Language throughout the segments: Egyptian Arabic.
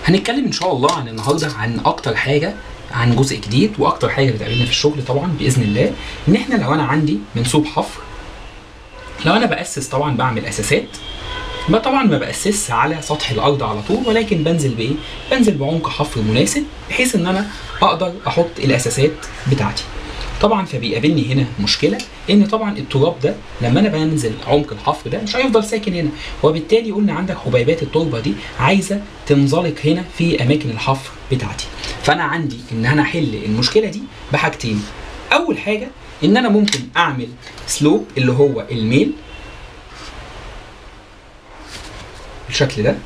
هنتكلم ان شاء الله عن النهارده عن اكتر حاجه عن جزء جديد واكتر حاجه بتقابلنا في الشغل طبعا باذن الله ان احنا لو انا عندي منسوب حفر لو انا باسس طبعا بعمل اساسات ما طبعا ما باسسش على سطح الارض على طول ولكن بنزل بايه بنزل بعمق حفر مناسب بحيث ان انا اقدر احط الاساسات بتاعتي طبعا فبيقابلني هنا مشكله ان طبعا التراب ده لما انا بنزل عمق الحفر ده مش هيفضل ساكن هنا وبالتالي قلنا عندك حبيبات التربه دي عايزه تنزلق هنا في اماكن الحفر بتاعتي فانا عندي ان انا احل المشكله دي بحاجتين اول حاجه ان انا ممكن اعمل سلوب اللي هو الميل بالشكل ده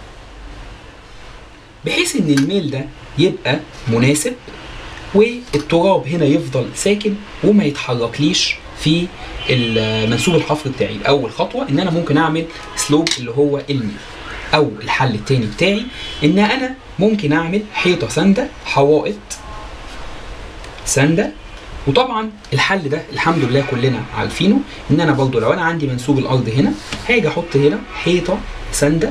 بحيث ان الميل ده يبقى مناسب والتراب هنا يفضل ساكن وما يتحركليش في منسوب الحفر بتاعي اول خطوه ان انا ممكن اعمل سلوب اللي هو الميل او الحل التاني بتاعي ان انا ممكن اعمل حيطه سانده حوائط سانده وطبعا الحل ده الحمد لله كلنا عارفينه ان انا برضو لو انا عندي منسوب الارض هنا هاجي احط هنا حيطه سانده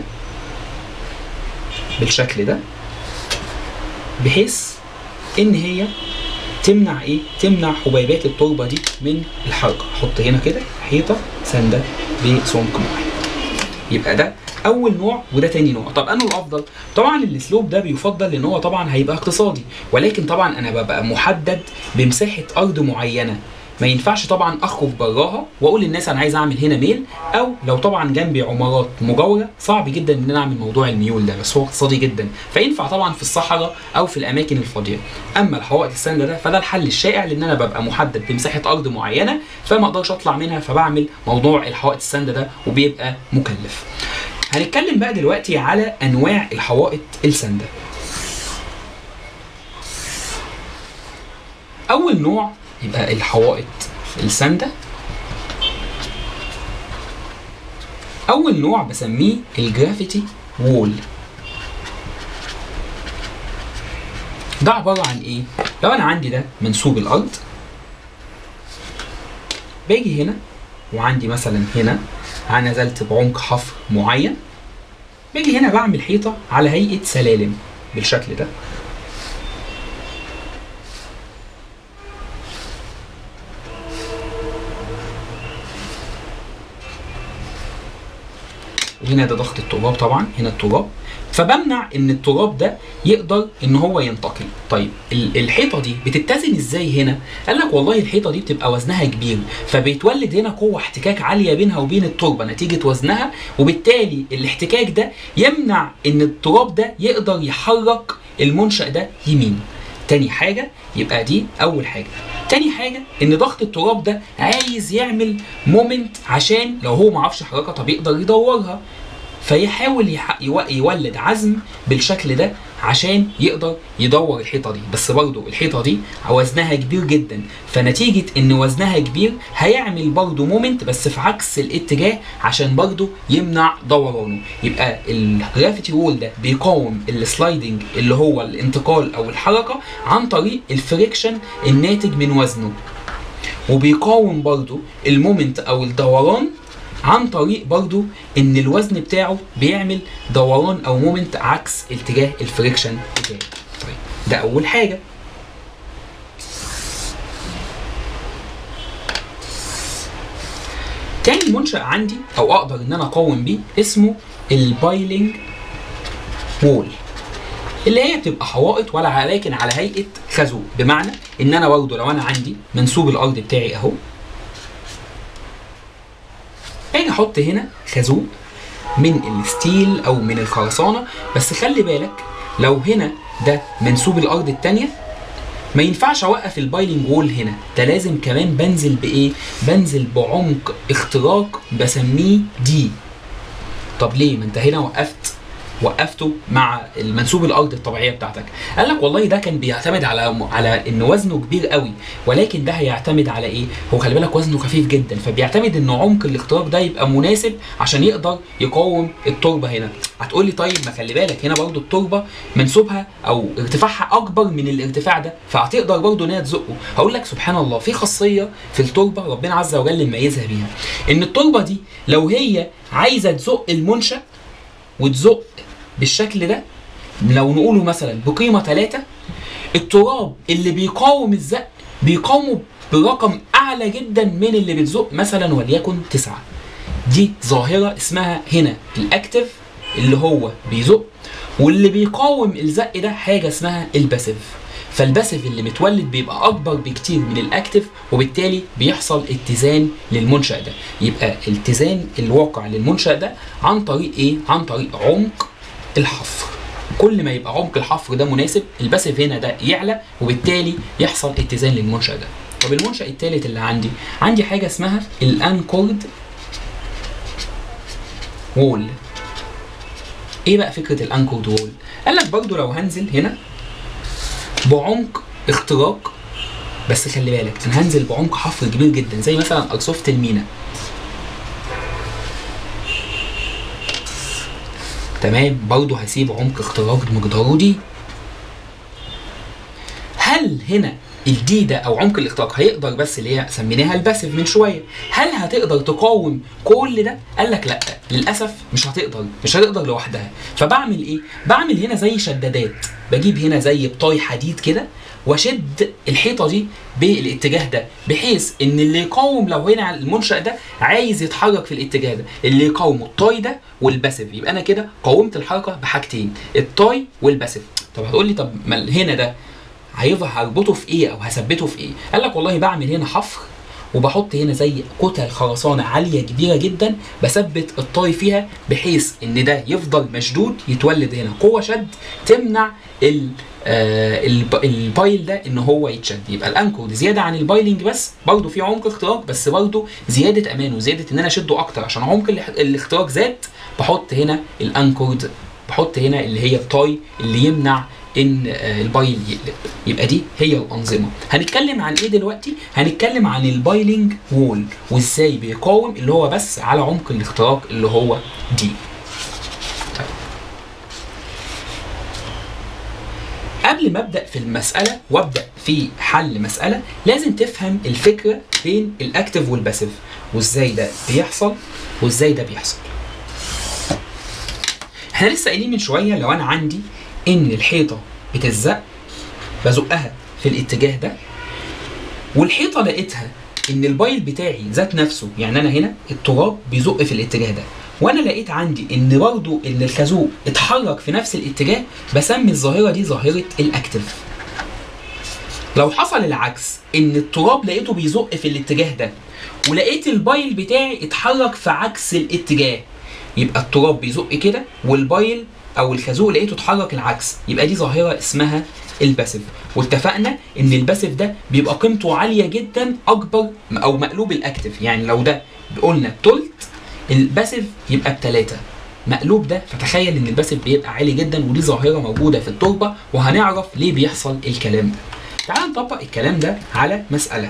بالشكل ده بحيث ان هي تمنع ايه تمنع حبيبات التربه دي من الحركه احط هنا كده حيطه سانده بسمك معين يبقى ده اول نوع وده تاني نوع طب انه الافضل طبعا الاسلوب ده بيفضل لان هو طبعا هيبقى اقتصادي ولكن طبعا انا ببقى محدد بمساحه ارض معينه ما ينفعش طبعا اخرج براها واقول للناس انا عايز اعمل هنا ميل او لو طبعا جنبي عمارات مجاوره صعب جدا ان انا اعمل موضوع الميول ده بس هو اقتصادي جدا فينفع طبعا في الصحراء او في الاماكن الفاضيه اما الحوائط السانده ده فده الحل الشائع لان انا ببقى محدد بمساحه ارض معينه فما اقدرش اطلع منها فبعمل موضوع الحوائط السانده ده وبيبقى مكلف هنتكلم بقى دلوقتي على انواع الحوائط السانده اول نوع يبقى الحوائط السانده اول نوع بسميه الجرافيتي وول ده عباره عن ايه لو انا عندي ده منسوب الارض باجي هنا وعندي مثلا هنا انا نزلت بعمق حفر معين باجي هنا بعمل حيطه على هيئه سلالم بالشكل ده هنا ده ضغط التراب طبعا هنا التراب فبمنع ان التراب ده يقدر ان هو ينتقل طيب الحيطه دي بتتزن ازاي هنا قال لك والله الحيطه دي بتبقى وزنها كبير فبيتولد هنا قوه احتكاك عاليه بينها وبين التربه نتيجه وزنها وبالتالي الاحتكاك ده يمنع ان التراب ده يقدر يحرك المنشا ده يمين تاني حاجة يبقى دي أول حاجة تاني حاجة إن ضغط التراب ده عايز يعمل مومنت عشان لو هو معرفش يحركها طب يقدر يدورها فيحاول يولد عزم بالشكل ده عشان يقدر يدور الحيطه دي بس برضو الحيطه دي وزنها كبير جدا فنتيجه ان وزنها كبير هيعمل برضو مومنت بس في عكس الاتجاه عشان برضو يمنع دورانه يبقى الجرافيتي وول ده بيقاوم السلايدنج اللي هو الانتقال او الحركه عن طريق الفريكشن الناتج من وزنه وبيقاوم برضو المومنت او الدوران عن طريق برضو ان الوزن بتاعه بيعمل دوران او مومنت عكس اتجاه الفريكشن بتاعه طيب ده اول حاجه تاني منشأ عندي او اقدر ان انا اقاوم بيه اسمه البايلنج وول اللي هي بتبقى حوائط ولا ولكن على هيئه خازوق بمعنى ان انا برضه لو انا عندي منسوب الارض بتاعي اهو باجي احط هنا خازوق من الستيل او من الخرسانه بس خلي بالك لو هنا ده منسوب الارض التانية ما ينفعش اوقف البايلنج وول هنا ده لازم كمان بنزل بايه بنزل بعمق اختراق بسميه دي طب ليه ما انت هنا وقفت وقفته مع المنسوب الارض الطبيعيه بتاعتك قال لك والله ده كان بيعتمد على على ان وزنه كبير قوي ولكن ده هيعتمد على ايه هو خلي بالك وزنه خفيف جدا فبيعتمد ان عمق الاختراق ده يبقى مناسب عشان يقدر يقاوم التربه هنا هتقول لي طيب ما خلي بالك هنا برضو التربه منسوبها او ارتفاعها اكبر من الارتفاع ده فهتقدر برضو ان هي تزقه هقول لك سبحان الله في خاصيه في التربه ربنا عز وجل مميزها بيها ان التربه دي لو هي عايزه تزق المنشا وتزق بالشكل ده لو نقوله مثلا بقيمه 3 التراب اللي بيقاوم الزق بيقاومه برقم اعلى جدا من اللي بتزق مثلا وليكن 9 دي ظاهره اسمها هنا الاكتف اللي هو بيزق واللي بيقاوم الزق ده حاجه اسمها الباسيف فالباسيف اللي متولد بيبقى اكبر بكتير من الاكتف وبالتالي بيحصل اتزان للمنشا ده يبقى اتزان الواقع للمنشا ده عن طريق ايه عن طريق عمق الحفر كل ما يبقى عمق الحفر ده مناسب الباسيف هنا ده يعلى وبالتالي يحصل اتزان للمنشا ده طب المنشا الثالث اللي عندي عندي حاجه اسمها الانكورد وول ايه بقى فكره الانكورد وول قال لك برضو لو هنزل هنا بعمق اختراق بس خلي بالك انا هنزل بعمق حفر كبير جدا زي مثلا ارصفه المينا تمام برضه هسيب عمق اختراق مقداره دي هل هنا الدي ده او عمق الاختراق هيقدر بس اللي هي سميناها الباسيف من شويه هل هتقدر تقاوم كل ده قال لك لا للاسف مش هتقدر مش هتقدر لوحدها فبعمل ايه بعمل هنا زي شدادات بجيب هنا زي بطاي حديد كده واشد الحيطه دي بالاتجاه ده بحيث ان اللي يقاوم لو هنا المنشا ده عايز يتحرك في الاتجاه ده اللي يقاومه الطاي ده والباسيف يبقى انا كده قاومت الحركه بحاجتين الطاي والباسيف طب هتقول لي طب ما هنا ده هيفضل هربطه في ايه او هثبته في ايه قال لك والله بعمل هنا حفر وبحط هنا زي كتل خرسانة عالية كبيرة جدا بثبت الطاي فيها بحيث ان ده يفضل مشدود يتولد هنا قوة شد تمنع ال آه الب- البايل ده ان هو يتشد يبقى الانكورد زياده عن البايلنج بس برضه في عمق اختراق بس برضه زياده امان وزياده ان انا اشده اكتر عشان عمق الاح- الاختراق زاد بحط هنا الانكورد بحط هنا اللي هي التاي اللي يمنع ان آه، البايل يقلب يبقى دي هي الانظمه هنتكلم عن ايه دلوقتي هنتكلم عن البايلنج وول وازاي بيقاوم اللي هو بس على عمق الاختراق اللي هو دي طيب. قبل ما ابدا في المساله وابدا في حل مساله لازم تفهم الفكره بين الاكتف والباسيف وازاي ده بيحصل وازاي ده بيحصل احنا لسه قايلين من شويه لو انا عندي ان الحيطه بتزق بزقها في الاتجاه ده والحيطه لقيتها ان البايل بتاعي ذات نفسه يعني انا هنا التراب بيزق في الاتجاه ده وانا لقيت عندي ان برضو ان الخازوق اتحرك في نفس الاتجاه بسمي الظاهره دي ظاهره الاكتف لو حصل العكس ان التراب لقيته بيزق في الاتجاه ده ولقيت البايل بتاعي اتحرك في عكس الاتجاه يبقى التراب بيزق كده والبايل او الخازوق لقيته اتحرك العكس يبقى دي ظاهره اسمها الباسيف واتفقنا ان الباسيف ده بيبقى قيمته عاليه جدا اكبر او مقلوب الاكتف يعني لو ده قلنا بتلت الباسيف يبقى بتلاته مقلوب ده فتخيل ان الباسيف بيبقى عالي جدا ودي ظاهره موجوده في التربه وهنعرف ليه بيحصل الكلام ده تعال نطبق الكلام ده على مساله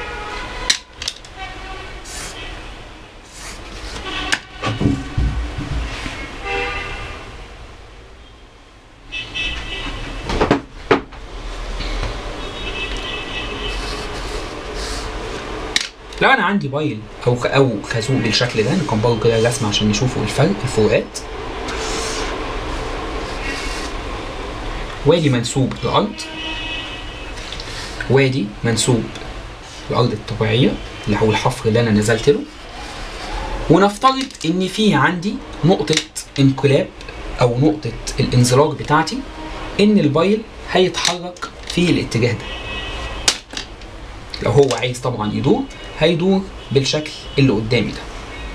لو انا عندي بايل او خ- او خازوق بالشكل ده نكبره كده الرسمه عشان نشوفوا الفرق الفروقات وادي منسوب الارض وادي منسوب الارض الطبيعيه اللي هو الحفر اللي انا نزلت له ونفترض ان في عندي نقطه انقلاب او نقطه الانزلاق بتاعتي ان البايل هيتحرك في الاتجاه ده لو هو عايز طبعا يدور هيدور بالشكل اللي قدامي ده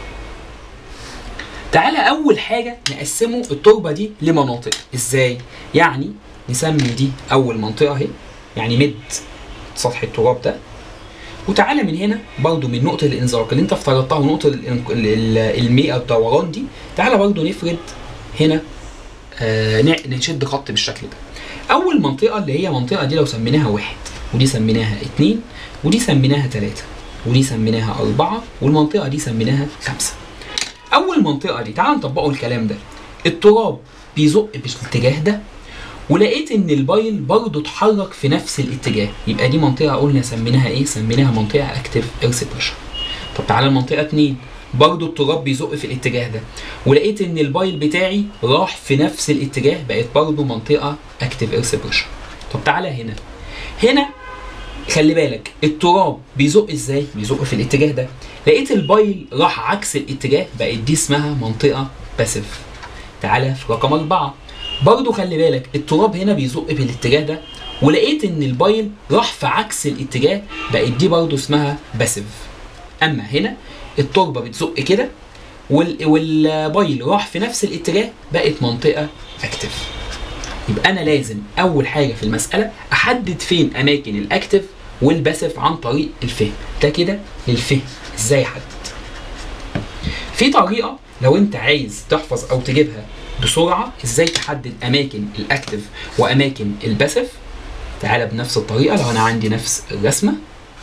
تعالى اول حاجه نقسمه التربه دي لمناطق ازاي يعني نسمي دي اول منطقه اهي يعني مد سطح التراب ده وتعالى من هنا برضو من نقطة الانزلاق اللي انت افترضتها ونقطة الانق- ال- ال- المية الدوران دي تعالى برضو نفرد هنا آه نع- نشد خط بالشكل ده أول منطقة اللي هي منطقة دي لو سميناها واحد ودي سميناها اتنين ودي سميناها تلاتة ودي سميناها أربعة والمنطقة دي سميناها خمسة أول منطقة دي تعال نطبقوا الكلام ده التراب بيزق بالاتجاه ده ولقيت ان البايل برضه اتحرك في نفس الاتجاه يبقى دي منطقه قلنا سميناها ايه سميناها منطقه اكتيف ايرث بريشر طب تعالى المنطقه 2 برضو التراب بيزق في الاتجاه ده ولقيت ان البايل بتاعي راح في نفس الاتجاه بقت برضو منطقه اكتف ايرث بريشر طب تعالى هنا هنا خلي بالك التراب بيزق ازاي بيزق في الاتجاه ده لقيت البايل راح عكس الاتجاه بقت دي اسمها منطقه باسيف تعالى في رقم أربعة برضو خلي بالك التراب هنا بيزق في الاتجاه ده ولقيت ان البايل راح في عكس الاتجاه بقت دي برضو اسمها باسيف اما هنا التربه بتزق كده وال- والبايل راح في نفس الاتجاه بقت منطقه اكتف يبقى انا لازم اول حاجه في المساله احدد فين اماكن الاكتف والباسيف عن طريق الفهم ده كده الفهم ازاي احدد في طريقه لو انت عايز تحفظ او تجيبها بسرعه ازاي تحدد اماكن الاكتف واماكن الباسيف تعالى بنفس الطريقه لو انا عندي نفس الرسمه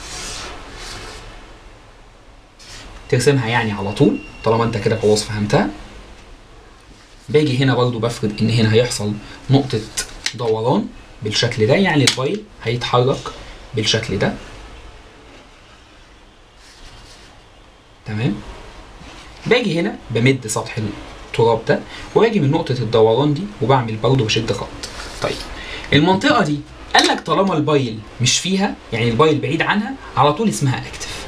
ترسمها يعني على طول طالما انت كده خلاص فهمتها باجي هنا برضو بفرض ان هنا هيحصل نقطة دوران بالشكل ده يعني الفايل هيتحرك بالشكل ده تمام باجي هنا بمد سطح التراب ده واجي من نقطة الدوران دي وبعمل برضو بشد خط طيب المنطقة دي قال لك طالما البايل مش فيها يعني البايل بعيد عنها على طول اسمها اكتف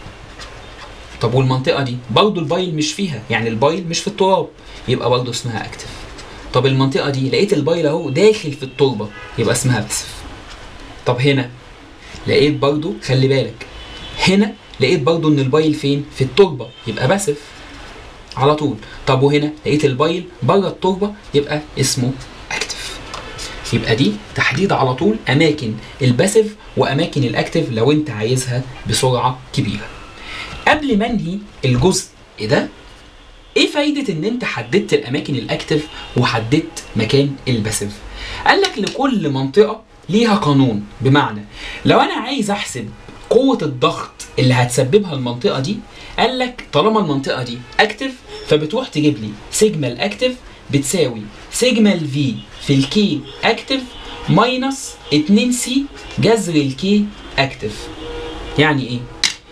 طب والمنطقة دي برضو البايل مش فيها يعني البايل مش في التراب يبقى برضو اسمها اكتف طب المنطقة دي لقيت البايل اهو داخل في التربة يبقى اسمها باسف طب هنا لقيت برضو خلي بالك هنا لقيت برضو ان البايل فين في التربة يبقى باسف على طول طب وهنا لقيت البايل بره التربة يبقى اسمه اكتف يبقى دي تحديد على طول اماكن الباسف واماكن الاكتف لو انت عايزها بسرعة كبيرة قبل ما انهي الجزء ده ايه فايدة ان انت حددت الاماكن الاكتف وحددت مكان الباسيف قال لك لكل منطقة ليها قانون بمعنى لو انا عايز احسب قوة الضغط اللي هتسببها المنطقة دي قال لك طالما المنطقة دي اكتف فبتروح تجيب لي سيجما الاكتف بتساوي سيجما الفي في الكي اكتف ماينس 2 سي جذر الكي اكتف يعني ايه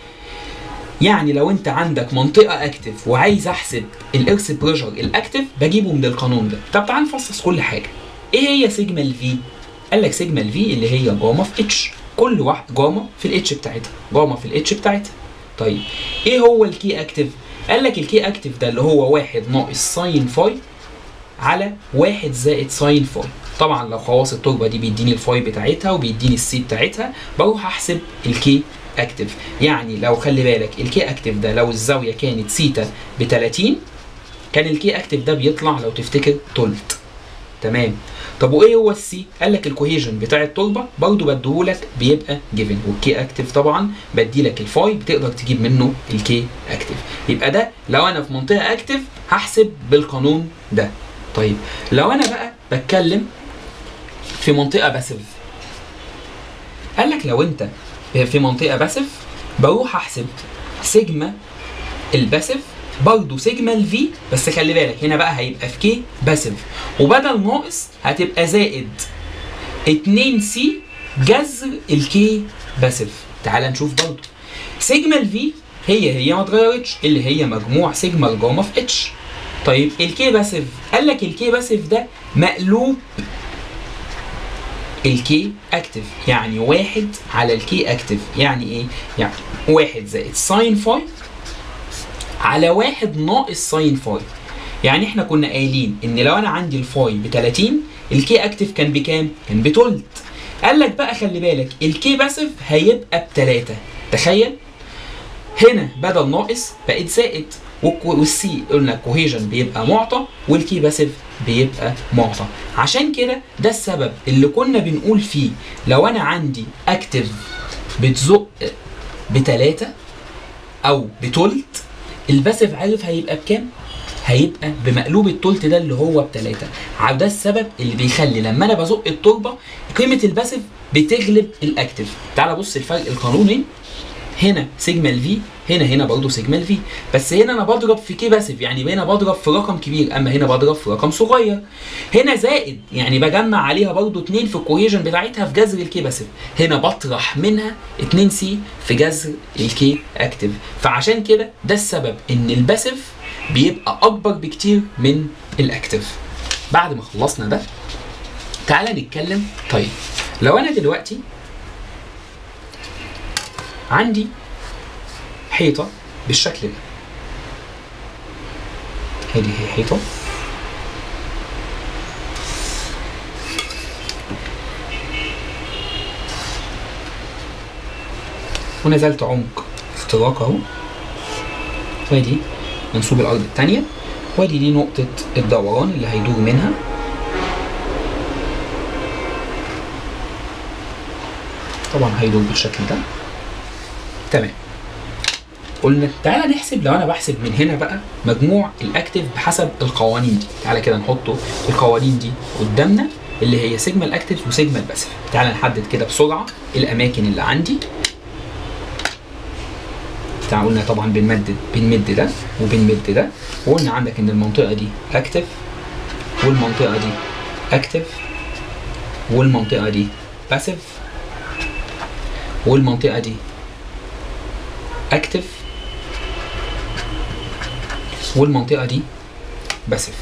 يعني لو انت عندك منطقه اكتف وعايز احسب الايرث بريشر الاكتف بجيبه من القانون ده طب تعال نفصص كل حاجه ايه هي سيجما الفي قال لك سيجما الفي اللي هي جاما في اتش كل واحد جاما في الاتش بتاعتها جاما في الاتش بتاعتها طيب ايه هو الكي اكتف قال لك الكي اكتف ده اللي هو واحد ناقص ساين فاي على واحد زائد ساين فاي طبعا لو خواص التربه دي بيديني الفاي بتاعتها وبيديني السي بتاعتها بروح احسب الكي اكتف يعني لو خلي بالك الكي اكتف ده لو الزاويه كانت سيتا ب 30 كان الكي اكتف ده بيطلع لو تفتكر تلت تمام طب وايه هو السي قال لك الكوهيجن بتاع التربه برضو بديهولك بيبقى جيفن والكي اكتف طبعا بدي لك الفاي بتقدر تجيب منه الكي اكتف يبقى ده لو انا في منطقه اكتف هحسب بالقانون ده طيب لو انا بقى بتكلم في منطقه باسيف قال لك لو انت في منطقه باسيف بروح احسب سيجما الباسيف برضه سيجما الفي بس خلي بالك هنا بقى هيبقى في كي باسيف وبدل ناقص هتبقى زائد 2 سي جذر الكي باسيف تعال نشوف برضه سيجما الفي هي هي ما اتغيرتش اللي هي مجموع سيجما الجاما في اتش طيب الكي باسيف قال لك الكي باسيف ده مقلوب الكي اكتف يعني واحد على الكي اكتف يعني ايه؟ يعني واحد زائد ساين فاي على واحد ناقص ساين فاي يعني احنا كنا قايلين ان لو انا عندي الفاي ب 30 الكي اكتف كان بكام؟ كان بتلت قال لك بقى خلي بالك الكي باسيف هيبقى بتلاتة تخيل هنا بدل ناقص بقت زائد والكو- والسي قلنا الكوهيجن بيبقى معطى والكي باسيف بيبقى معطى عشان كده ده السبب اللي كنا بنقول فيه لو انا عندي اكتف بتزق بتلاتة او بتلت الباسيف عارف هيبقى بكام؟ هيبقى بمقلوب التلت ده اللي هو بتلاتة ع- ده السبب اللي بيخلي لما انا بزق التربه قيمه الباسيف بتغلب الاكتف تعال بص الفرق القانوني هنا سيجما الفي هنا هنا برضه سيجما الفي بس هنا انا بضرب في كي باسيف يعني هنا بضرب في رقم كبير اما هنا بضرب في رقم صغير هنا زائد يعني بجمع عليها برضه 2 في الكوهيجن بتاعتها في جذر الكي باسيف هنا بطرح منها 2 سي في جذر الكي اكتف فعشان كده ده السبب ان الباسيف بيبقى اكبر بكتير من الاكتف بعد ما خلصنا ده تعالى نتكلم طيب لو انا دلوقتي عندي حيطه بالشكل ده هذه هي حيطه ونزلت عمق اختراق اهو وادي منسوب الارض الثانيه وادي دي نقطه الدوران اللي هيدور منها طبعا هيدور بالشكل ده تمام قلنا تعالى نحسب لو انا بحسب من هنا بقى مجموع الاكتف بحسب القوانين دي تعالى كده نحطه القوانين دي قدامنا اللي هي سيجما الاكتف وسيجما الباسف تعالى نحدد كده بسرعه الاماكن اللي عندي تعالى قلنا طبعا بنمدد بنمد ده وبنمد ده وقلنا عندك ان المنطقه دي اكتف والمنطقه دي اكتف والمنطقه دي باسيف والمنطقه دي اكتف والمنطقه دي باسيف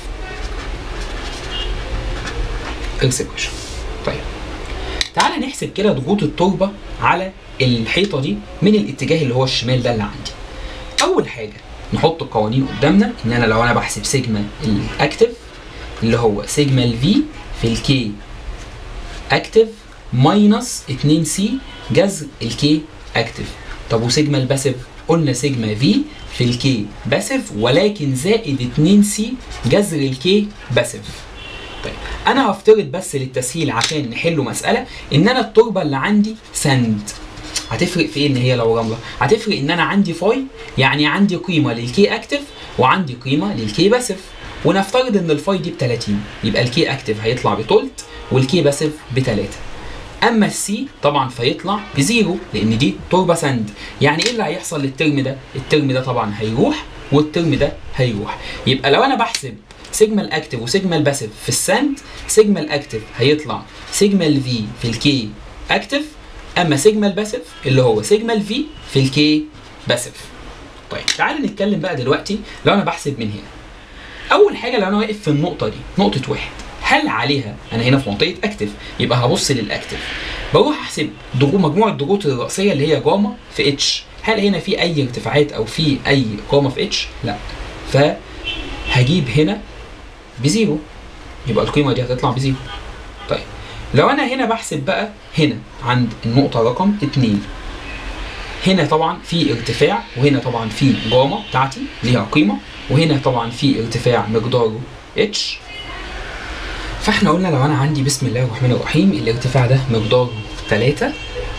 اكسكوشن طيب تعالى نحسب كده ضغوط التربه على الحيطه دي من الاتجاه اللي هو الشمال ده اللي عندي اول حاجه نحط القوانين قدامنا ان انا لو انا بحسب سيجما الاكتف اللي هو سيجما الفي في الكي اكتف ماينس 2 سي جذر الكي اكتف طب وسيجما الباسيف قلنا سيجما في في الكي باسيف ولكن زائد 2 سي جذر الكي باسيف طيب انا هفترض بس للتسهيل عشان نحله مساله ان انا التربه اللي عندي سند هتفرق في ايه ان هي لو رمله هتفرق ان انا عندي فاي يعني عندي قيمه للكي اكتف وعندي قيمه للكي باسيف ونفترض ان الفاي دي ب 30 يبقى الكي اكتف هيطلع بتلت والكي باسيف ب 3 اما السي طبعا فيطلع بزيرو لان دي تربه سند يعني ايه اللي هيحصل للترم ده الترم ده طبعا هيروح والترم ده هيروح يبقى لو انا بحسب سيجما الاكتف وسيجما الباسيف في السند سيجما الاكتف هيطلع سيجما الفي في الكي اكتف اما سيجما الباسيف اللي هو سيجما الفي في الكي باسيف طيب تعالى نتكلم بقى دلوقتي لو انا بحسب من هنا اول حاجه لو انا واقف في النقطه دي نقطه واحد هل عليها انا هنا في منطقه اكتف يبقى هبص للاكتف بروح احسب ضغوط مجموع الضغوط الرئيسيه اللي هي جاما في اتش هل هنا في اي ارتفاعات او في اي جاما في اتش لا فهجيب هنا بزيرو يبقى القيمه دي هتطلع بزيرو طيب لو انا هنا بحسب بقى هنا عند النقطه رقم 2 هنا طبعا في ارتفاع وهنا طبعا في جاما بتاعتي ليها قيمه وهنا طبعا في ارتفاع مقداره اتش فاحنا قلنا لو انا عندي بسم الله الرحمن الرحيم الارتفاع ده مقداره 3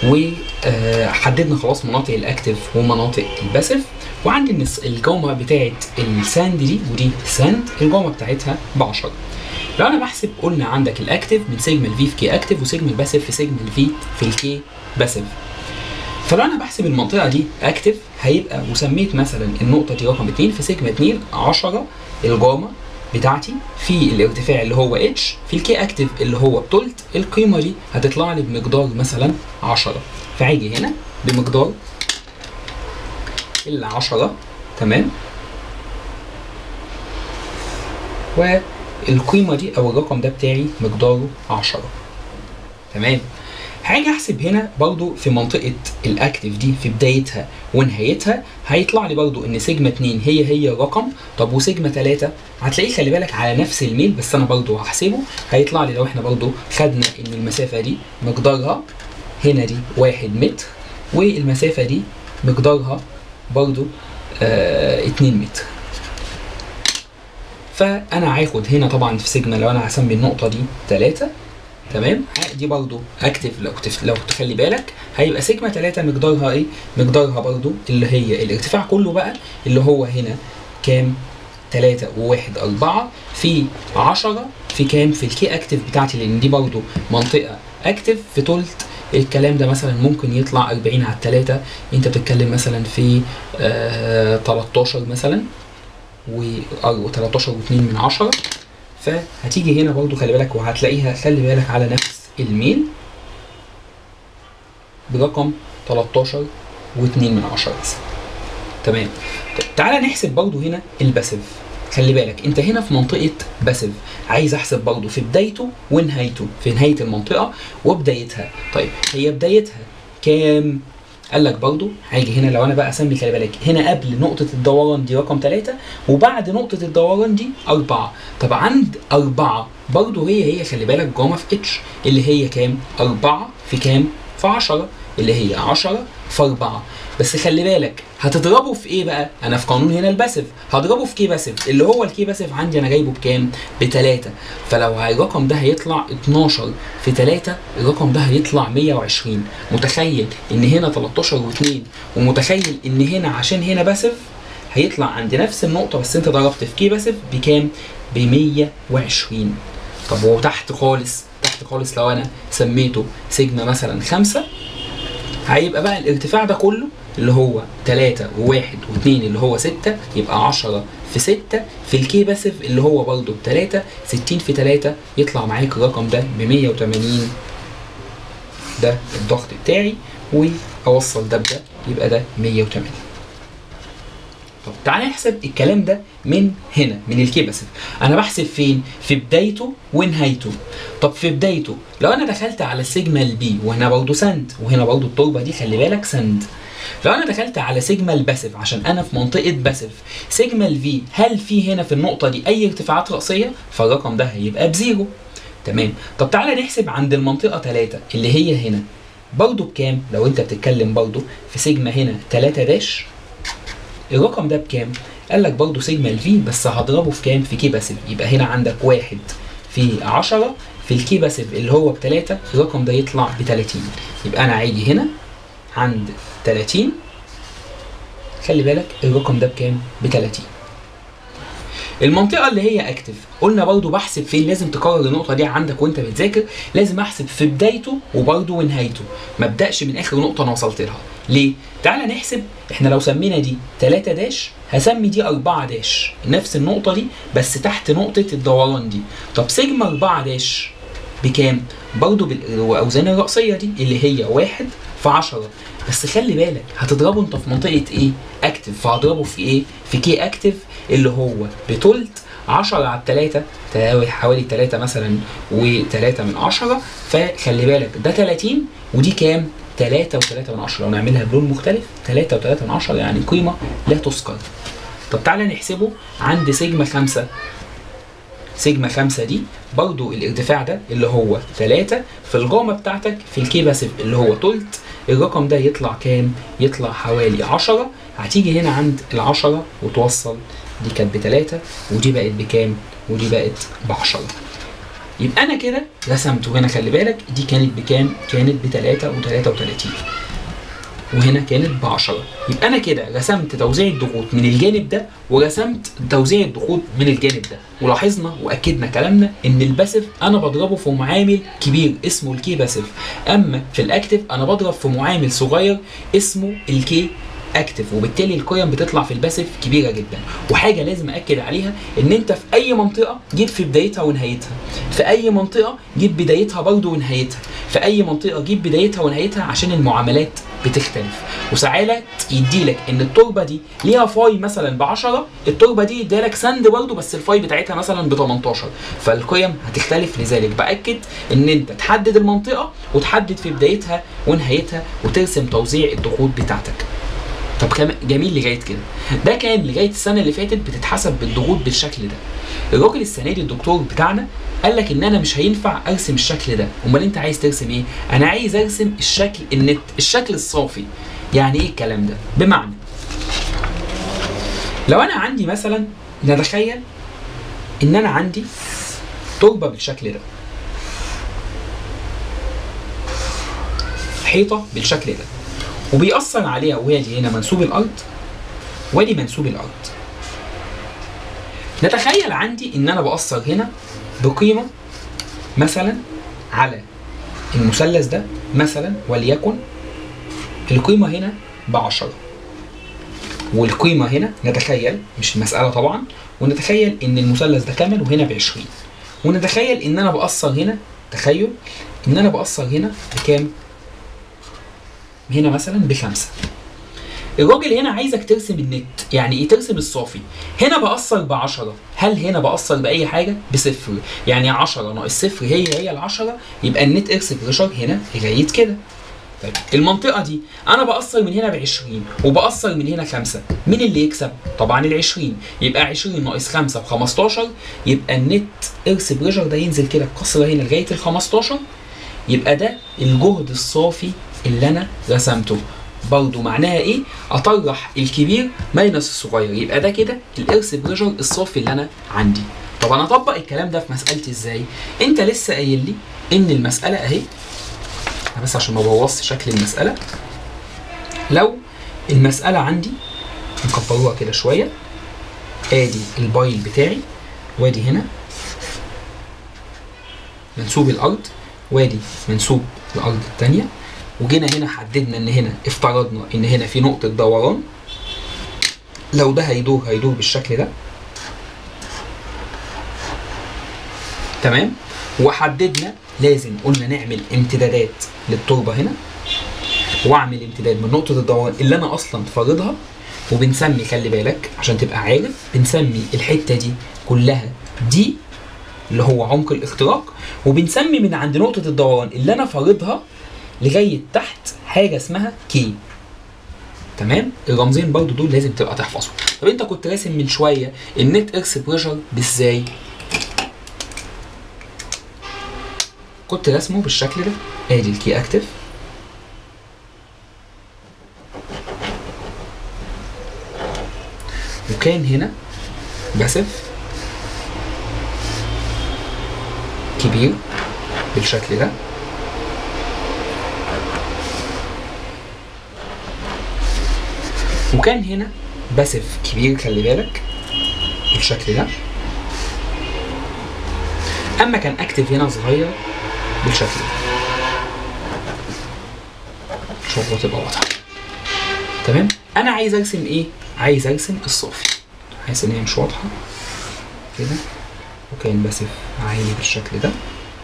وحددنا خلاص مناطق الاكتف ومناطق الباسيف وعندي ان الجومه بتاعت الساند دي ودي ساند الجومه بتاعتها ب 10 لو انا بحسب قلنا عندك الاكتف من سيجما الفي في كي اكتف وسيجما الباسيف في سيجما الفي في الكي باسيف فلو انا بحسب المنطقه دي اكتف هيبقى وسميت مثلا النقطه دي رقم 2 في سيجما 2 10 الجاما بتاعتي في الارتفاع اللي هو اتش في الكي اكتف اللي هو بتلت القيمه دي هتطلع لي بمقدار مثلا 10 فهاجي هنا بمقدار ال 10 تمام والقيمه دي او الرقم ده بتاعي مقداره 10 تمام هاجي احسب هنا برضو في منطقه الاكتف دي في بدايتها ونهايتها هيطلع لي برضو ان سيجما 2 هي هي الرقم طب وسيجما 3 هتلاقيه خلي بالك على نفس الميل بس انا برضو هحسبه هيطلع لي لو احنا برضو خدنا ان المسافه دي مقدارها هنا دي 1 متر والمسافه دي مقدارها برضو آه 2 متر فانا هاخد هنا طبعا في سيجما لو انا هسمي النقطه دي 3 تمام دي برضو اكتف لو تف... لو تخلي بالك هيبقى سيجما 3 مقدارها ايه مقدارها برضو اللي هي الارتفاع كله بقى اللي هو هنا كام 3 و1 4 في 10 في كام في الكي اكتف بتاعتي لان دي برضو منطقه اكتف في تلت الكلام ده مثلا ممكن يطلع 40 على 3 انت بتتكلم مثلا في آه 13 مثلا و 13 و2 من 10 فهتيجي هنا برضو خلي بالك وهتلاقيها خلي بالك على نفس الميل برقم 13 و2 من 10 مثلا تمام طب تعالى نحسب برضو هنا الباسيف خلي بالك انت هنا في منطقه باسيف عايز احسب برضو في بدايته ونهايته في نهايه المنطقه وبدايتها طيب هي بدايتها كام قال لك برضو هاجي هنا لو انا بقى اسمي خلي بالك هنا قبل نقطة الدوران دي رقم 3 وبعد نقطة الدوران دي 4 طب عند 4 برضو هي هي خلي بالك جاما في اتش اللي هي كام؟ 4 في كام؟ في 10 اللي هي 10 في 4 بس خلي بالك هتضربه في ايه بقى؟ انا في قانون هنا الباسيف هضربه في كي باسيف اللي هو الكي باسيف عندي انا جايبه بكام؟ ب 3 فلو الرقم ده هيطلع 12 في 3 الرقم ده هيطلع 120 متخيل ان هنا 13 و2 ومتخيل ان هنا عشان هنا باسيف هيطلع عند نفس النقطة بس انت ضربت في كي باسيف بكام؟ ب 120 طب وتحت خالص تحت خالص لو انا سميته سيجما مثلا 5 هيبقى بقى الارتفاع ده كله اللي هو 3 و1 و2 اللي هو 6 يبقى 10 في 6 في الكي باسيف اللي هو برضه ب 3 60 في 3 يطلع معاك الرقم ده ب 180 ده الضغط بتاعي واوصل ده بده يبقى ده 180 طب تعالى نحسب الكلام ده من هنا من الكي باسيف انا بحسب فين في بدايته ونهايته طب في بدايته لو انا دخلت على سيجما البي وهنا برضه سند وهنا برضه التربه دي خلي بالك سند لو انا دخلت على سيجما الباسيف عشان انا في منطقه باسيف سيجما الفي هل في هنا في النقطه دي اي ارتفاعات راسيه فالرقم ده هيبقى بزيرو تمام طب تعالى نحسب عند المنطقه 3 اللي هي هنا برضه بكام لو انت بتتكلم برضه في سيجما هنا 3 داش الرقم ده بكام قال لك برضه سيجما الفي بس هضربه في كام في كي باسيف يبقى هنا عندك واحد في 10 في الكي باسيف اللي هو بتلاتة الرقم ده يطلع ب 30 يبقى انا هاجي هنا عند 30 خلي بالك الرقم ده بكام؟ ب 30 المنطقة اللي هي اكتف قلنا برضو بحسب فين لازم تكرر النقطة دي عندك وانت بتذاكر لازم احسب في بدايته وبرضو ونهايته ما ابدأش من اخر نقطة انا وصلت لها ليه؟ تعالى نحسب احنا لو سمينا دي 3 داش هسمي دي 4 داش نفس النقطة دي بس تحت نقطة الدوران دي طب سيجما 4 داش بكام؟ برضو بالاوزان الرأسية دي اللي هي واحد في 10 بس خلي بالك هتضربه انت في منطقه ايه؟ اكتف فهضربه في ايه؟ في كي اكتف اللي هو بتلت 10 على 3 تساوي حوالي 3 مثلا و3 من 10 فخلي بالك ده 30 ودي كام؟ 3 و3 من 10 لو نعملها بلون مختلف 3 و3 من 10 يعني قيمه لا تذكر. طب تعالى نحسبه عند سيجما 5 سيجما 5 دي برضو الارتفاع ده اللي هو 3 في الجامة بتاعتك في الكي باسيف اللي هو تلت الرقم ده يطلع كام؟ يطلع حوالي 10 هتيجي هنا عند ال 10 وتوصل دي كانت ب 3 ودي بقت بكام؟ ودي بقت ب 10 يبقى انا كده رسمت وهنا خلي بالك دي كانت بكام؟ كانت ب 3 و33 وهنا كانت ب 10 يبقى انا كده رسمت توزيع الضغوط من الجانب ده ورسمت توزيع الضغوط من الجانب ده ولاحظنا واكدنا كلامنا ان الباسيف انا بضربه في معامل كبير اسمه الكي باسيف اما في الاكتف انا بضرب في معامل صغير اسمه الكي اكتف وبالتالي القيم بتطلع في الباسيف كبيره جدا وحاجه لازم اكد عليها ان انت في اي منطقه جيب في بدايتها ونهايتها في اي منطقه جيب بدايتها برضه ونهايتها في اي منطقه جيب بدايتها ونهايتها عشان المعاملات بتختلف وساعات يديلك ان التربه دي ليها فاي مثلا ب 10 التربه دي ادالك سند برضه بس الفاي بتاعتها مثلا ب 18 فالقيم هتختلف لذلك باكد ان انت تحدد المنطقه وتحدد في بدايتها ونهايتها وترسم توزيع الضغوط بتاعتك طب كم جميل لغايه كده ده كان لغايه السنه اللي فاتت بتتحسب بالضغوط بالشكل ده الراجل السنه دي الدكتور بتاعنا قال لك ان انا مش هينفع ارسم الشكل ده امال انت عايز ترسم ايه انا عايز ارسم الشكل النت الشكل الصافي يعني ايه الكلام ده بمعنى لو انا عندي مثلا نتخيل ان انا عندي تربه بالشكل ده حيطه بالشكل ده وبيأثر عليها وادي هنا منسوب الارض وادي منسوب الارض نتخيل عندي ان انا بأثر هنا بقيمه مثلا على المثلث ده مثلا وليكن القيمه هنا ب 10 والقيمه هنا نتخيل مش المساله طبعا ونتخيل ان المثلث ده كامل وهنا ب 20 ونتخيل ان انا بقصر هنا تخيل ان انا بقصر هنا بكام؟ هنا مثلا بخمسه الراجل هنا عايزك ترسم النت يعني ايه ترسم الصافي هنا بأثر ب 10 هل هنا بأثر بأي حاجة بصفر يعني 10 ناقص صفر هي هي ال 10 يبقى النت اكس بريشر هنا لغاية كده طيب المنطقة دي أنا بأثر من هنا ب 20 وبأثر من هنا 5 مين اللي يكسب؟ طبعا ال 20 يبقى 20 ناقص 5 ب 15 يبقى النت اكس بريشر ده ينزل كده بكسرة هنا لغاية ال 15 يبقى ده الجهد الصافي اللي أنا رسمته برضو معناها ايه؟ اطرح الكبير ماينس الصغير يبقى ده كده الارث بريشر الصافي اللي انا عندي. طب انا اطبق الكلام ده في مسالتي ازاي؟ انت لسه قايل لي ان المساله اهي بس عشان ما بوظش شكل المساله لو المساله عندي نكبروها كده شويه ادي البايل بتاعي وادي هنا منسوب الارض وادي منسوب الارض الثانيه وجينا هنا حددنا ان هنا افترضنا ان هنا في نقطة دوران لو ده هيدور هيدور بالشكل ده تمام وحددنا لازم قلنا نعمل امتدادات للتربة هنا واعمل امتداد من نقطة الدوران اللي انا اصلا فارضها وبنسمي خلي بالك عشان تبقى عارف بنسمي الحتة دي كلها دي اللي هو عمق الاختراق وبنسمي من عند نقطة الدوران اللي انا فارضها لغايه تحت حاجه اسمها كي تمام الرمزين برضو دول لازم تبقى تحفظهم طب انت كنت راسم من شويه النت اكس بريشر بازاي كنت راسمه بالشكل ده ادي الكي اكتف وكان هنا باسف كبير بالشكل ده وكان هنا باسف كبير خلي بالك بالشكل ده اما كان اكتف هنا صغير بالشكل ده ان شاء الله تبقى واضحه تمام انا عايز ارسم ايه عايز ارسم الصافي حاسس ان هي مش واضحه كده وكان باسف عالي بالشكل ده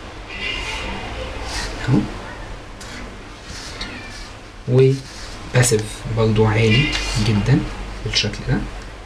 اهو و باسف برضو عالي جدا بالشكل ده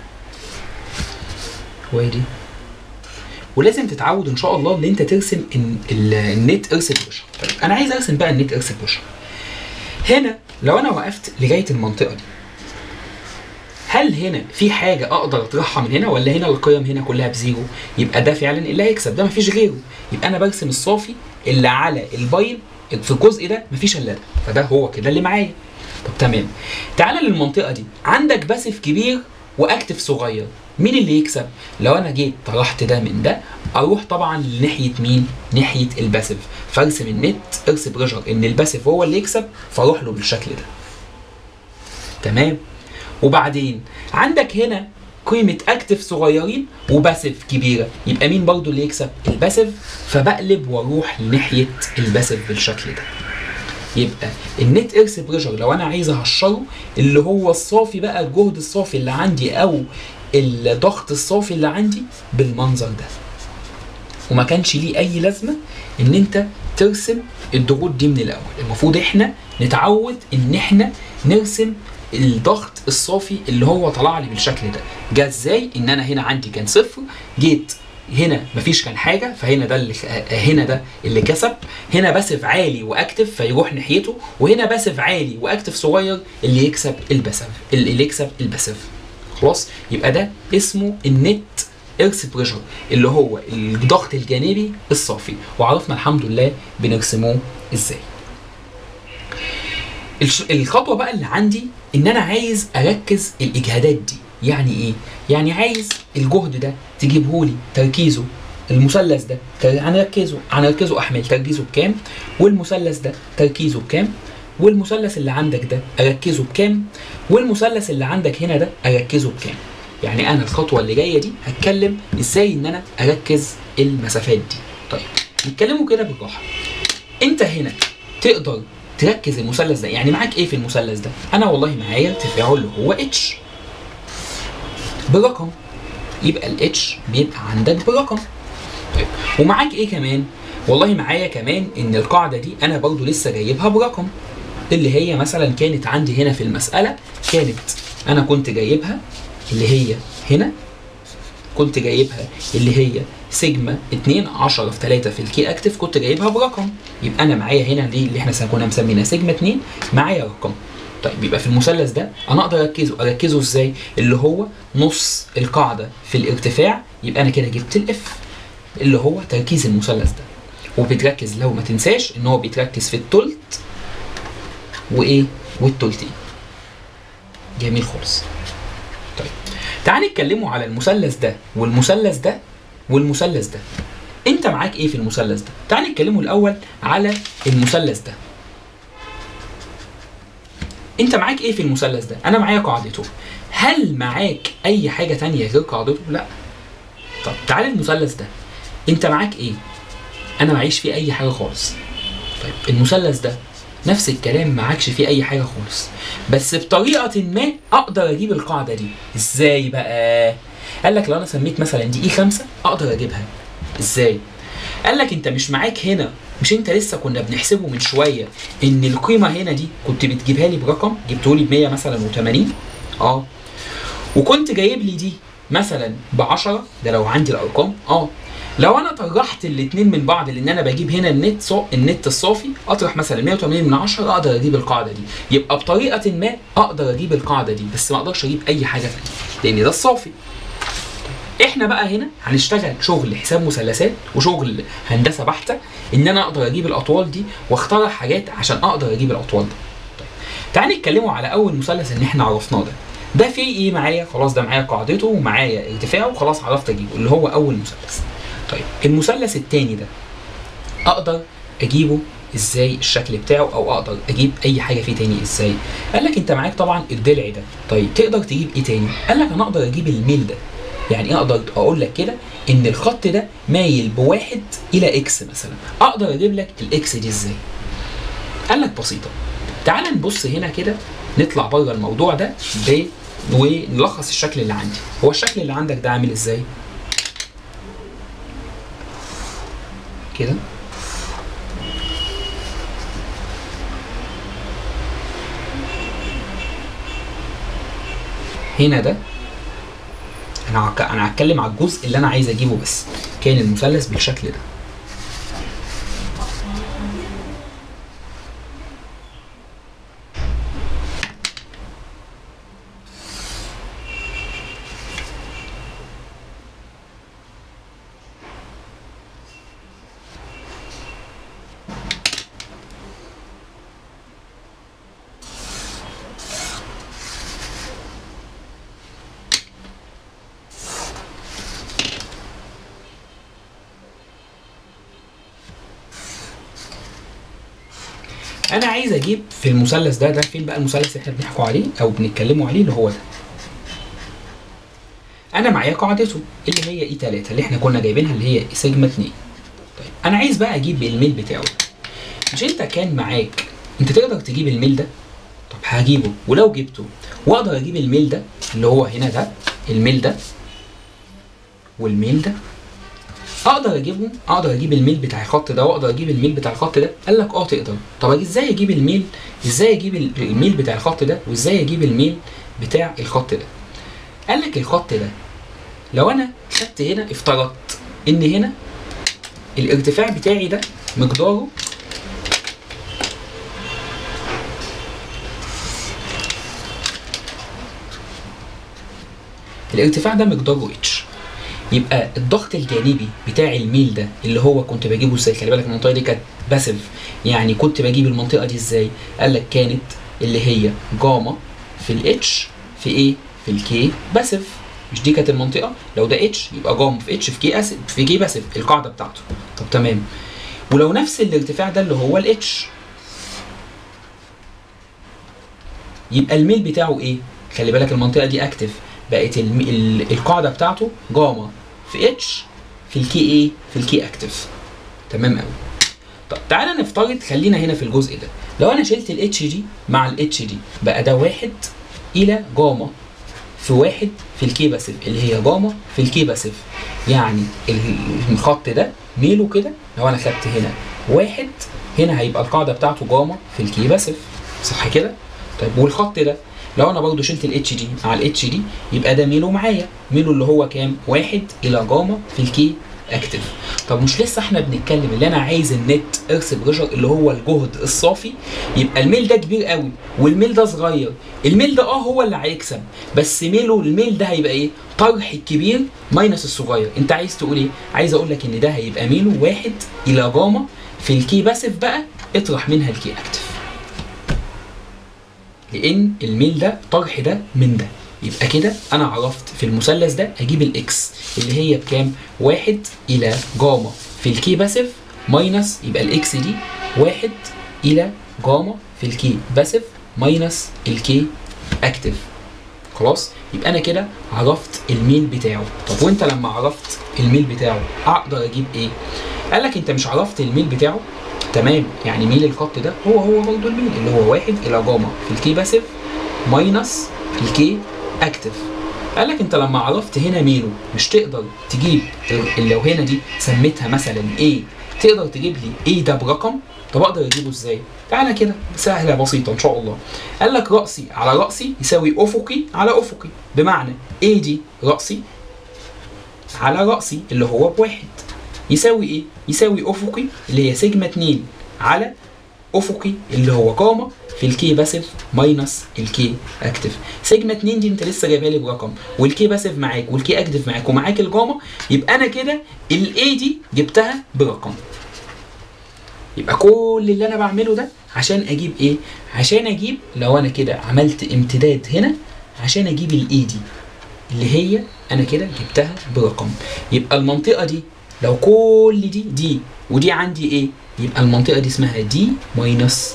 وادي ولازم تتعود ان شاء الله ان انت ترسم ال- ال- النت ارث بريشر طيب انا عايز ارسم بقى النت ارث بريشر هنا لو انا وقفت لغايه المنطقه دي هل هنا في حاجه اقدر اطرحها من هنا ولا هنا القيم هنا كلها بزيرو يبقى ده فعلا اللي هيكسب ده مفيش غيره يبقى انا برسم الصافي اللي على البايل في الجزء ده مفيش الا ده فده هو كده اللي معايا طب تمام تعالى للمنطقه دي عندك باسف كبير واكتف صغير مين اللي يكسب لو انا جيت طرحت ده من ده اروح طبعا لناحيه مين ناحيه الباسف فارسم النت ارس بريشر ان الباسف هو اللي يكسب فاروح له بالشكل ده تمام وبعدين عندك هنا قيمة اكتف صغيرين وباسف كبيرة يبقى مين برضو اللي يكسب الباسف فبقلب واروح لناحية الباسف بالشكل ده يبقى النت اكس بريشر لو انا عايز اهشره اللي هو الصافي بقى الجهد الصافي اللي عندي او الضغط الصافي اللي عندي بالمنظر ده وما كانش ليه اي لازمه ان انت ترسم الضغوط دي من الاول المفروض احنا نتعود ان احنا نرسم الضغط الصافي اللي هو طلع لي بالشكل ده جه ازاي ان انا هنا عندي كان صفر جيت هنا مفيش كان حاجه فهنا ده اللي هنا ده اللي كسب هنا باسف عالي واكتف فيروح ناحيته وهنا باسف عالي واكتف صغير اللي يكسب الباسف اللي يكسب الباسف خلاص يبقى ده اسمه النت ايرث بريشر اللي هو الضغط الجانبي الصافي وعرفنا الحمد لله بنرسموه ازاي الش- الخطوه بقى اللي عندي ان انا عايز اركز الاجهادات دي يعني ايه يعني عايز الجهد ده تجيبه لي تركيزه المثلث ده تر- هنركزه هنركزه احمال تركيزه بكام والمثلث ده تركيزه بكام والمثلث اللي عندك ده اركزه بكام والمثلث اللي عندك هنا ده اركزه بكام يعني انا الخطوه اللي جايه دي هتكلم ازاي ان انا اركز المسافات دي طيب نتكلموا كده بالراحه انت هنا تقدر تركز المثلث ده يعني معاك ايه في المثلث ده انا والله معايا ارتفاعه اللي هو اتش برقم يبقى الاتش بيبقى عندك برقم طيب ومعاك ايه كمان والله معايا كمان ان القاعده دي انا برضو لسه جايبها برقم اللي هي مثلا كانت عندي هنا في المساله كانت انا كنت جايبها اللي هي هنا كنت جايبها اللي هي سيجما 2 10 في 3 في الكي اكتف كنت جايبها برقم يبقى انا معايا هنا دي اللي احنا كنا مسمينها سيجما 2 معايا رقم طيب يبقى في المثلث ده انا اقدر اركزه اركزه ازاي اللي هو نص القاعده في الارتفاع يبقى انا كده جبت الاف اللي هو تركيز المثلث ده وبيتركز لو ما تنساش ان هو بيتركز في التلت وايه والتلتين جميل خالص طيب تعال نتكلموا على المثلث ده والمثلث ده والمثلث ده انت معاك ايه في المثلث ده تعال نتكلموا الاول على المثلث ده انت معاك ايه في المثلث ده انا معايا قاعدته هل معاك اي حاجه تانية غير قاعدته لا طب تعال المثلث ده انت معاك ايه انا معيش فيه اي حاجه خالص طيب المثلث ده نفس الكلام معكش فيه اي حاجه خالص بس بطريقه ما اقدر اجيب القاعده دي ازاي بقى قال لك لو انا سميت مثلا دي اي 5 اقدر اجيبها ازاي قال لك انت مش معاك هنا مش انت لسه كنا بنحسبه من شويه ان القيمه هنا دي كنت بتجيبها لي برقم جبته لي ب 100 مثلا و80 اه وكنت جايب لي دي مثلا ب 10 ده لو عندي الارقام اه لو انا طرحت الاثنين من بعض لان انا بجيب هنا النت صو... النت الصافي اطرح مثلا 180 من 10 اقدر اجيب القاعده دي يبقى بطريقه ما اقدر اجيب القاعده دي بس ما اقدرش اجيب اي حاجه ثانيه لان ده الصافي احنا بقى هنا هنشتغل شغل حساب مثلثات وشغل هندسه بحته ان انا اقدر اجيب الاطوال دي واخترع حاجات عشان اقدر اجيب الاطوال دي طيب تعال نتكلموا على اول مثلث ان احنا عرفناه ده ده فيه ايه معايا خلاص ده معايا قاعدته ومعايا ارتفاعه وخلاص عرفت اجيبه اللي هو اول مثلث طيب المثلث الثاني ده اقدر اجيبه ازاي الشكل بتاعه او اقدر اجيب اي حاجه فيه تاني ازاي قال لك انت معاك طبعا الضلع ده طيب تقدر تجيب ايه تاني قال لك انا اقدر اجيب الميل ده يعني اقدر اقول لك كده ان الخط ده مايل بواحد الى اكس مثلا اقدر اجيب لك الاكس دي ازاي قال لك بسيطه تعال نبص هنا كده نطلع بره الموضوع ده ب ونلخص الشكل اللي عندي هو الشكل اللي عندك ده عامل ازاي كده هنا ده انا هك... انا هتكلم على الجزء اللي انا عايز اجيبه بس كان المثلث بالشكل ده انا عايز اجيب في المثلث ده ده فين بقى المثلث اللي احنا بنحكوا عليه او بنتكلموا عليه اللي هو ده انا معايا قاعدته اللي هي اي 3 اللي احنا كنا جايبينها اللي هي سيجما 2 طيب انا عايز بقى اجيب الميل بتاعه مش انت كان معاك انت تقدر تجيب الميل ده طب هجيبه ولو جبته واقدر اجيب الميل ده اللي هو هنا ده الميل ده والميل ده اقدر اجيبه اقدر اجيب الميل بتاع الخط ده واقدر اجيب الميل بتاع الخط ده قال لك اه تقدر طب ازاي اجيب الميل ازاي اجيب الميل بتاع الخط ده وازاي اجيب الميل بتاع الخط ده قال لك الخط ده لو انا خدت هنا افترضت ان هنا الارتفاع بتاعي ده مقداره الارتفاع ده مقداره اتش يبقى الضغط الجانبي بتاع الميل ده اللي هو كنت بجيبه ازاي خلي بالك المنطقه دي كانت باسف يعني كنت بجيب المنطقه دي ازاي قال لك كانت اللي هي جاما في الاتش في ايه في الكي باسف مش دي كانت المنطقه لو ده اتش يبقى جاما في اتش في كي اسف في كي باسف القاعده بتاعته طب تمام ولو نفس الارتفاع ده اللي هو الاتش يبقى الميل بتاعه ايه خلي بالك المنطقه دي اكتف بقت الم... ال... القاعده بتاعته جاما في اتش في الكي ايه في الكي اكتف تمام قوي طب تعالى نفترض خلينا هنا في الجزء ده لو انا شلت الاتش دي مع الاتش دي بقى ده واحد الى جاما في واحد في الكي باسيف اللي هي جاما في الكي باسيف يعني ال- الخط ده ميله كده لو انا خدت هنا واحد هنا هيبقى القاعده بتاعته جاما في الكي باسيف صح كده؟ طيب والخط ده لو انا برضو شلت الاتش دي مع الاتش دي يبقى ده ميله معايا ميله اللي هو كام؟ واحد الى جاما في الكي اكتف طب مش لسه احنا بنتكلم اللي انا عايز النت ايرث بريشر اللي هو الجهد الصافي يبقى الميل ده كبير قوي والميل ده صغير الميل ده اه هو اللي هيكسب بس ميله الميل ده هيبقى ايه طرح الكبير ماينس الصغير انت عايز تقول ايه عايز اقول لك ان ده هيبقى ميله واحد الى جاما في الكي باسف بقى اطرح منها الكي اكتف لان الميل ده طرح ده من ده يبقى كده انا عرفت في المثلث ده اجيب الاكس اللي هي بكام واحد الى جاما في الكي باسف ماينس يبقى الاكس دي واحد الى جاما في الكي باسف ماينس الكي اكتف خلاص يبقى انا كده عرفت الميل بتاعه طب وانت لما عرفت الميل بتاعه اقدر اجيب ايه قال لك انت مش عرفت الميل بتاعه تمام يعني ميل الخط ده هو هو برضه الميل اللي هو واحد الى جاما في الكي باسف ماينس الكي اكتف قال لك انت لما عرفت هنا ميله مش تقدر تجيب اللي لو هنا دي سميتها مثلا ايه تقدر تجيب لي ايه ده برقم طب اقدر اجيبه ازاي تعالى كده سهله بسيطه ان شاء الله قال لك راسي على راسي يساوي افقي على افقي بمعنى ايه دي راسي على راسي اللي هو بواحد يساوي ايه يساوي افقي اللي هي سيجما 2 على افقي اللي هو جاما في الكي باسيف ماينس الكي اكتف سيجما 2 دي انت لسه جايبها لي برقم والكي باسيف معاك والكي اكتف معاك ومعاك الجاما يبقى انا كده الاي دي جبتها برقم يبقى كل اللي انا بعمله ده عشان اجيب ايه عشان اجيب لو انا كده عملت امتداد هنا عشان اجيب الاي دي اللي هي انا كده جبتها برقم يبقى المنطقه دي لو كل دي دي ودي عندي ايه يبقى المنطقه دي اسمها دي ماينس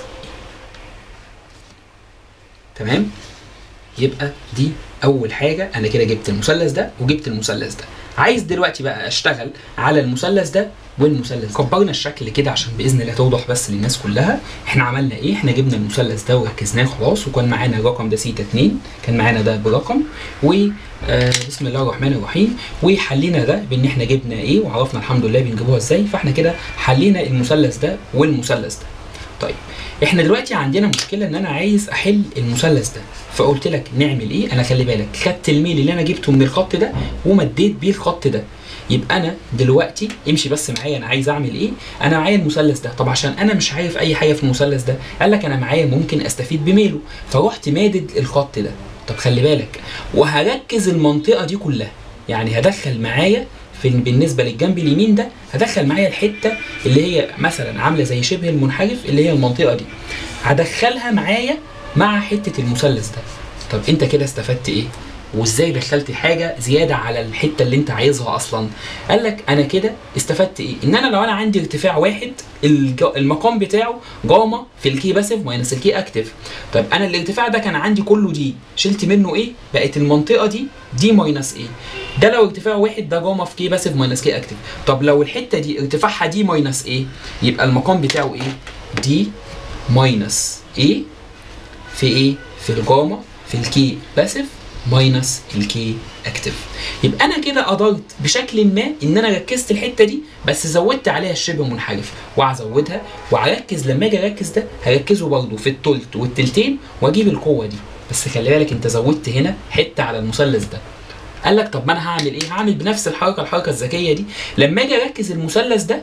تمام يبقى دي اول حاجه انا كده جبت المثلث ده وجبت المثلث ده عايز دلوقتي بقى اشتغل على المثلث ده والمثلث ده. كبرنا الشكل كده عشان باذن الله توضح بس للناس كلها احنا عملنا ايه احنا جبنا المثلث ده وركزناه خلاص وكان معانا الرقم ده سيتا 2 كان معانا ده برقم و آه بسم الله الرحمن الرحيم وحلينا ده بان احنا جبنا ايه وعرفنا الحمد لله بنجيبوها ازاي فاحنا كده حلينا المثلث ده والمثلث ده طيب احنا دلوقتي عندنا مشكله ان انا عايز احل المثلث ده فقلت لك نعمل ايه انا خلي بالك خدت الميل اللي انا جبته من الخط ده ومديت بيه الخط ده يبقى انا دلوقتي امشي بس معايا انا عايز اعمل ايه انا معايا المثلث ده طب عشان انا مش عارف اي حاجه في المثلث ده قال لك انا معايا ممكن استفيد بميله فرحت مادد الخط ده طب خلي بالك وهركز المنطقه دي كلها يعني هدخل معايا في بالنسبه للجنب اليمين ده هدخل معايا الحته اللي هي مثلا عامله زي شبه المنحرف اللي هي المنطقه دي هدخلها معايا مع حته المثلث ده طب انت كده استفدت ايه وازاي دخلت حاجه زياده على الحته اللي انت عايزها اصلا قال لك انا كده استفدت ايه ان انا لو انا عندي ارتفاع واحد الج- المقام بتاعه جاما في الكي باسيف ماينس الكي اكتف طب انا الارتفاع ده كان عندي كله دي شلت منه ايه بقت المنطقه دي دي ماينس ايه ده لو ارتفاع واحد ده جاما في كي باسيف ماينس كي اكتف طب لو الحته دي ارتفاعها دي ماينس ايه يبقى المقام بتاعه ايه دي ماينس ايه في ايه في الجاما في الكي باسيف ماينس الكي اكتف يبقى انا كده قدرت بشكل ما ان انا ركزت الحته دي بس زودت عليها الشبه منحرف وهزودها وهركز لما اجي اركز ده هركزه برضه في التلت والتلتين واجيب القوه دي بس خلي بالك انت زودت هنا حته على المثلث ده قال لك طب ما انا هعمل ايه هعمل بنفس الحركه الحركه الذكيه دي لما اجي اركز المثلث ده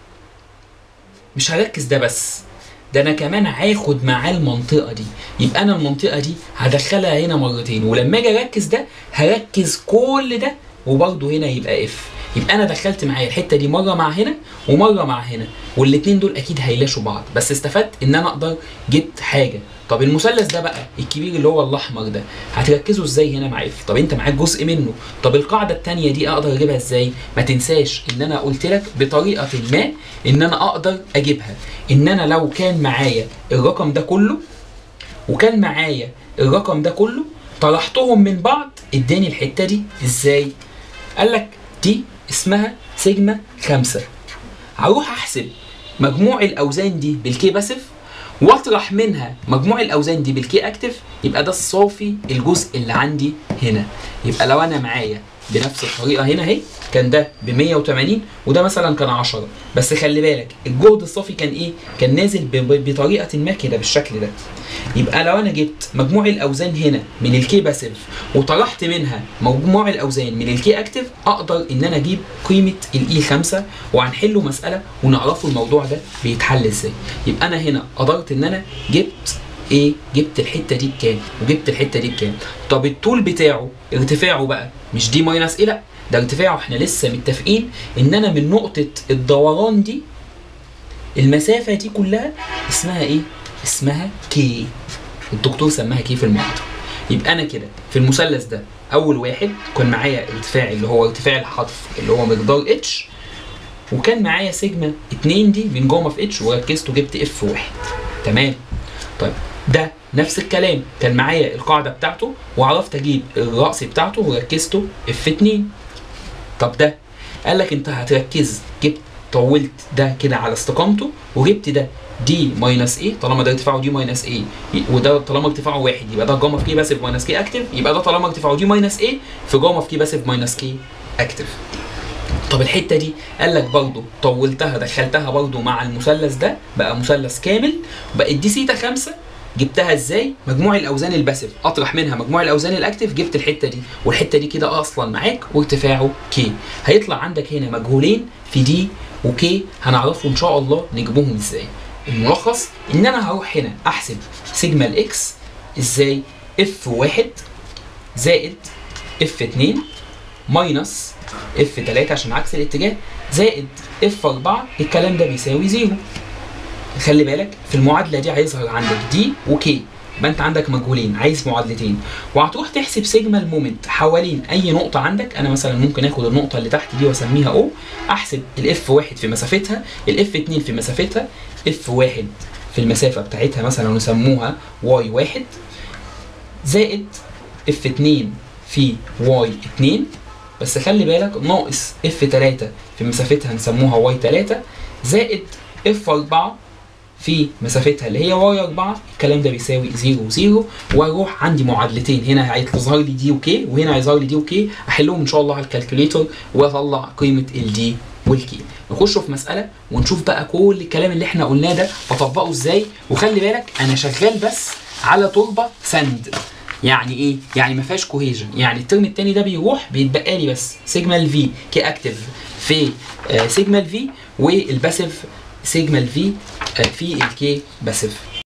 مش هركز ده بس ده انا كمان هاخد معاه المنطقه دي يبقى انا المنطقه دي هدخلها هنا مرتين ولما اجي اركز ده هركز كل ده وبرده هنا يبقى اف يبقى انا دخلت معايا الحته دي مره مع هنا ومره مع هنا والاتنين دول اكيد هيلاشوا بعض بس استفدت ان انا اقدر جبت حاجه طب المثلث ده بقى الكبير اللي هو الاحمر ده هتركزه ازاي هنا مع اف طب انت معاك جزء منه طب القاعده الثانيه دي اقدر اجيبها ازاي ما تنساش ان انا قلت لك بطريقه ما ان انا اقدر اجيبها ان انا لو كان معايا الرقم ده كله وكان معايا الرقم ده كله طرحتهم من بعض اداني الحته دي ازاي قال لك دي اسمها سيجما خمسة هروح احسب مجموع الاوزان دي بالكي باسف واطرح منها مجموع الاوزان دي بالكي اكتف يبقى ده الصافي الجزء اللي عندي هنا يبقى لو انا معايا بنفس الطريقه هنا اهي كان ده ب 180 وده مثلا كان 10 بس خلي بالك الجهد الصافي كان ايه كان نازل ب- ب- بطريقه ما كده بالشكل ده يبقى لو انا جبت مجموع الاوزان هنا من الكي باسيف وطرحت منها مجموع الاوزان من الكي اكتف اقدر ان انا اجيب قيمه الاي 5 وهنحله مساله ونعرفوا الموضوع ده بيتحل ازاي يبقى انا هنا قدرت ان انا جبت ايه جبت الحته دي بكام وجبت الحته دي بكام طب الطول بتاعه ارتفاعه بقى مش دي ماينس ايه لا ده ارتفاعه احنا لسه متفقين ان انا من نقطه الدوران دي المسافه دي كلها اسمها ايه اسمها كي الدكتور سماها كي في المحاضره يبقى انا كده في المثلث ده اول واحد كان معايا ارتفاع اللي هو ارتفاع الحرف اللي هو مقدار اتش وكان معايا سيجما 2 دي من جوه في اتش وركزت وجبت اف واحد تمام طيب ده نفس الكلام كان معايا القاعده بتاعته وعرفت اجيب الراس بتاعته وركزته اف 2 طب ده قال لك انت هتركز جبت طولت ده كده على استقامته وجبت ده دي ماينس ايه طالما ده ارتفاعه دي ماينس ايه وده طالما ارتفاعه واحد يبقى ده جاما في كي باسيف ماينس كي اكتف يبقى ده طالما ارتفاعه دي ماينس ايه في جاما في كي باسيف ماينس كي اكتف طب الحته دي قال لك برضو طولتها دخلتها برضو مع المثلث ده بقى مثلث كامل بقت دي سيتا 5 جبتها ازاي مجموع الاوزان الباسيف اطرح منها مجموع الاوزان الاكتف جبت الحته دي والحته دي كده اصلا معاك وارتفاعه كي هيطلع عندك هنا مجهولين في دي وكي هنعرفه ان شاء الله نجيبهم ازاي الملخص ان انا هروح هنا احسب سيجما الاكس ازاي اف واحد زائد اف 2 ماينس اف 3 عشان عكس الاتجاه زائد اف 4 الكلام ده بيساوي زيرو خلي بالك في المعادله دي هيظهر عندك دي وكي يبقى انت عندك مجهولين عايز معادلتين وهتروح تحسب سيجما المومنت حوالين اي نقطه عندك انا مثلا ممكن اخد النقطه اللي تحت دي واسميها او احسب الاف واحد في مسافتها الاف 2 في مسافتها اف واحد في المسافه بتاعتها مثلا نسموها واي واحد زائد اف 2 في واي 2 بس خلي بالك ناقص اف 3 في مسافتها نسموها واي 3 زائد اف 4 في مسافتها اللي هي واي 4 الكلام ده بيساوي 0 0 واروح عندي معادلتين هنا هيظهر لي دي وكي وهنا هيظهر لي دي وكي احلهم ان شاء الله على الكالكوليتر واطلع قيمه الدي والكي نخش في مساله ونشوف بقى كل الكلام اللي احنا قلناه ده اطبقه ازاي وخلي بالك انا شغال بس على تربه سند يعني ايه؟ يعني ما فيهاش كوهيجن، يعني الترم الثاني ده بيروح بيتبقى لي بس سيجما الفي كي اكتف في آه سيجما الفي والباسيف سيجما الفي آه في الكي باسيف